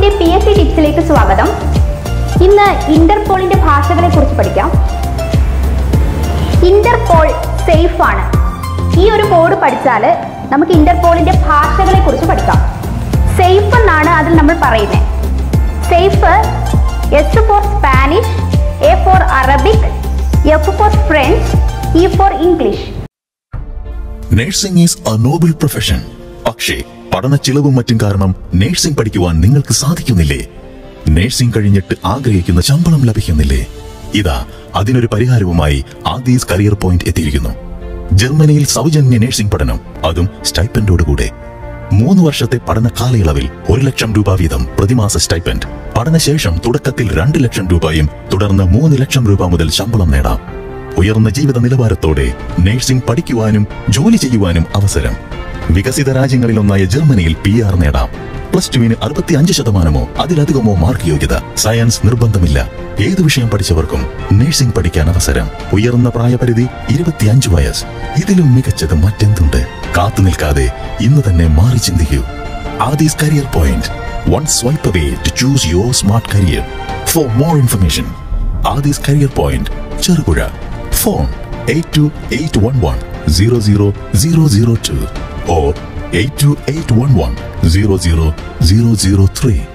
ആദീസിന്റെ P S C ടിപ്സിലേക്ക് സ്വാഗതം ഇന്ന് ഇന്റർപോളിന്റെ ഭാഷകളെ കുറിച്ച് പഠിക്കാം ഇന്റർപോൾ സേഫ് ആണ് ഈ ഒരു കോഡ് പഠിച്ചാൽ നമുക്ക് ഇന്റർപോളിന്റെ ഭാഷകളെ കുറിച്ച് പഠിക്കാം സേഫ് എന്നാണ് അതിൽ നമ്മൾ പറയുന്നത് safe S for Spanish A for Arabic F for French E for English nursing is a noble profession പക്ഷേ പഠന ചിലവും മറ്റും കാരണം നഴ്സിംഗ് പഠിക്കുവാൻ നിങ്ങൾക്ക് സാധിക്കുന്നില്ലേ നഴ്സിംഗ് കഴിഞ്ഞിട്ട് ആഗ്രഹിക്കുന്ന ശമ്പളം ലഭിക്കുന്നില്ലേ ഇതാ അതിനൊരു പരിഹാരവുമായി ആദീസ് കരിയർ പോയിന്റ് എത്തിയിരിക്കുന്നു ജർമ്മനിയിൽ സൗജന്യ നഴ്സിംഗ് പഠനം അതും സ്റ്റൈപ്പൻഡോടുകൂടെ മൂന്ന് വർഷത്തെ പഠന കാലയളവിൽ ഒരു ലക്ഷം രൂപ വീതം പ്രതിമാസ സ്റ്റൈപ്പൻഡ് പഠനശേഷം തുടക്കത്തിൽ രണ്ട് ലക്ഷം രൂപയും തുടർന്ന് മൂന്ന് ലക്ഷം രൂപ മുതൽ ശമ്പളം നേടാം ഉയർന്ന ജീവിത നിലവാരത്തോടെ നഴ്സിംഗ് പഠിക്കുവാനും ജോലി ചെയ്യുവാനും അവസരം വികസിത രാജ്യങ്ങളിലൊന്നായ ജർമ്മനിയിൽ പി ആർ നേടാം പ്ലസ് ടുവിന് അറുപത്തി അഞ്ച് ശതമാനമോ അതിലധികമോ മാർക്ക് യോഗ്യത സയൻസ് നിർബന്ധമില്ല ഏത് വിഷയം പഠിച്ചവർക്കും നഴ്സിംഗ് പഠിക്കാൻ അവസരം ഉയർന്ന പ്രായപരിധി ഇരുപത്തിയഞ്ച് വയസ്സ് ഇതിലും മികച്ചത് മറ്റെന്തുണ്ട് കാത്തു നിൽക്കാതെ ഇന്ന് തന്നെ മാറി ചിന്തിക്കൂ Aadees career point one swipe away to choose your smart career for more information Aadees career point Cherupuzha phone eight two eight one one zero zero zero zero two or eight two eight one one zero zero zero zero three